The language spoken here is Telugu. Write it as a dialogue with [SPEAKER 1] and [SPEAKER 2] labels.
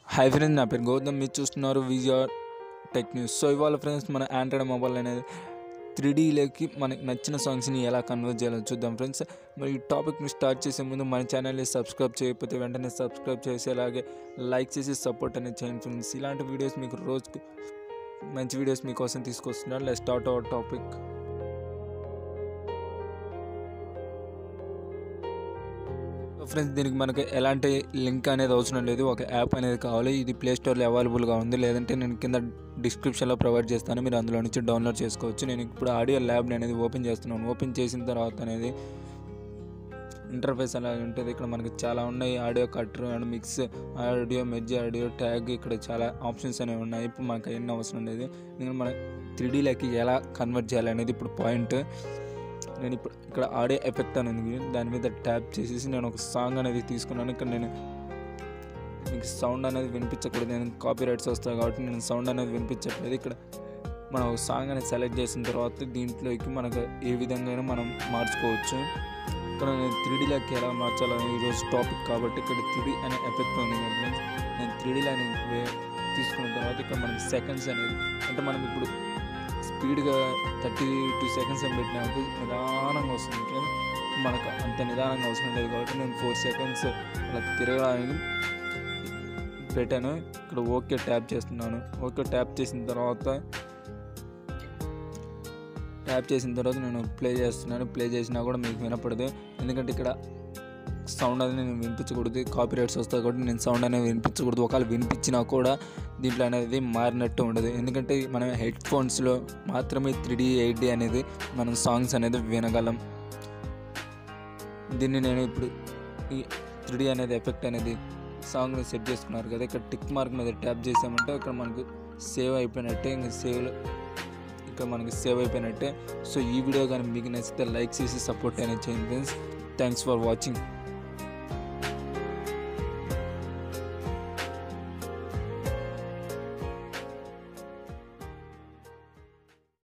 [SPEAKER 1] హాయ్ ఫ్రెండ్స్ నా పేరు గౌతమ్ మీరు చూస్తున్నారు విజయ్ టెక్ న్యూస్ సో ఇవాళ ఫ్రెండ్స్ మన ఆండ్రాయిడ్ మొబైల్ అనేది త్రీ డీలోకి మనకి నచ్చిన సాంగ్స్ని ఎలా కన్వర్ట్ చేయాలో చూద్దాం ఫ్రెండ్స్ మరి ఈ టాపిక్ని స్టార్ట్ చేసే ముందు మన ఛానల్ని సబ్స్క్రైబ్ చేయకపోతే వెంటనే సబ్స్క్రైబ్ చేసి అలాగే లైక్ చేసి సపోర్ట్ అనేది చేయండి ఫ్రెండ్స్ ఇలాంటి వీడియోస్ మీకు రోజుకి మంచి వీడియోస్ మీకోసం తీసుకొస్తున్నారు let start our topic friends దీనికి మనకి ఎలాంటి లింక్ అనేది అవసరం లేదు ఒక యాప్ అనేది కావాలి ఇది ప్లే స్టోర్లో అవైలబుల్గా ఉంది లేదంటే నేను కింద డిస్క్రిప్షన్లో ప్రొవైడ్ చేస్తాను మీరు అందులో నుంచి డౌన్లోడ్ చేసుకోవచ్చు నేను ఇప్పుడు ఆడియో ల్యాబ్ అనేది ఓపెన్ చేస్తున్నాను ఓపెన్ చేసిన తర్వాత అనేది ఇంటర్ఫేస్ అలా ఉంటుంది ఇక్కడ మనకి చాలా ఉన్నాయి audio cutter and mix audio merge audio tag ఇక్కడ చాలా ఆప్షన్స్ అనేవి ఉన్నాయి ఇప్పుడు మనకు ఎన్ని అవసరం లేదు నేను మన త్రీ డీలోకి ఎలా కన్వర్ట్ చేయాలనేది ఇప్పుడు పాయింట్ నేను ఇప్పుడు ఇక్కడ ఆడియో ఎఫెక్ట్ అని ఉంది దాని మీద ట్యాప్ చేసేసి నేను ఒక సాంగ్ అనేది తీసుకున్నాను ఇక్కడ నేను మీకు సౌండ్ అనేది వినిపించకూడదు నేను కాపీ రైట్స్ వస్తాయి కాబట్టి నేను సౌండ్ అనేది వినిపించట్లేదు ఇక్కడ మనం ఒక సాంగ్ అనేది సెలెక్ట్ చేసిన తర్వాత దీంట్లోకి మనకు ఏ విధంగా మనం మార్చుకోవచ్చు ఇక్కడ నేను త్రీ డీలోకి ఎలా మార్చాలని ఈరోజు టాపిక్ కాబట్టి ఇక్కడ త్రీ అనే ఎఫెక్ట్ ఉంది కదా నేను త్రీ డీలో అనేది తీసుకున్న తర్వాత ఇక్కడ మనకి సెకండ్స్ అనేది అంటే మనం ఇప్పుడు స్పీడ్గా థర్టీ టూ సెకండ్స్ అని పెట్టినాక నిదానంగా వస్తుంది ఫ్రెండ్ మనకు అంత నిదానంగా అవసరం లేదు కాబట్టి నేను ఫోర్ సెకండ్స్ అలా తిరగడానికి పెట్టాను ఇక్కడ ఓకే ట్యాప్ చేస్తున్నాను ఓకే ట్యాప్ చేసిన తర్వాత ట్యాప్ చేసిన తర్వాత నేను ప్లే చేస్తున్నాను ప్లే చేసినా కూడా మీకు వినపడదు ఎందుకంటే ఇక్కడ సౌండ్ అనేది నేను వినిపించకూడదు కాపీ రైట్స్ వస్తాయి కాబట్టి నేను సౌండ్ అనేది వినిపించకూడదు ఒకవేళ వినిపించినా కూడా దీంట్లో అనేది మారినట్టు ఉండదు ఎందుకంటే మనం హెడ్ ఫోన్స్లో మాత్రమే త్రీ డీ ఎయిట్ డీ అనేది మనం సాంగ్స్ అనేది వినగలం దీన్ని నేను ఇప్పుడు ఈ త్రీ డీ అనేది ఎఫెక్ట్ అనేది సాంగ్ని సెట్ చేసుకున్నారు కదా ఇక్కడ టిక్ మార్క్ మీద ట్యాప్ చేసామంటే ఇక్కడ మనకు సేవ్ అయిపోయినట్టే ఇంకా సేవ్ ఇక్కడ మనకి సేవ్ అయిపోయినట్టే సో ఈ వీడియో కానీ మీకు నచ్చితే లైక్ చేసి సపోర్ట్ అనేది చేయండి ఫ్రెండ్స్ థ్యాంక్స్ ఫర్ వాచింగ్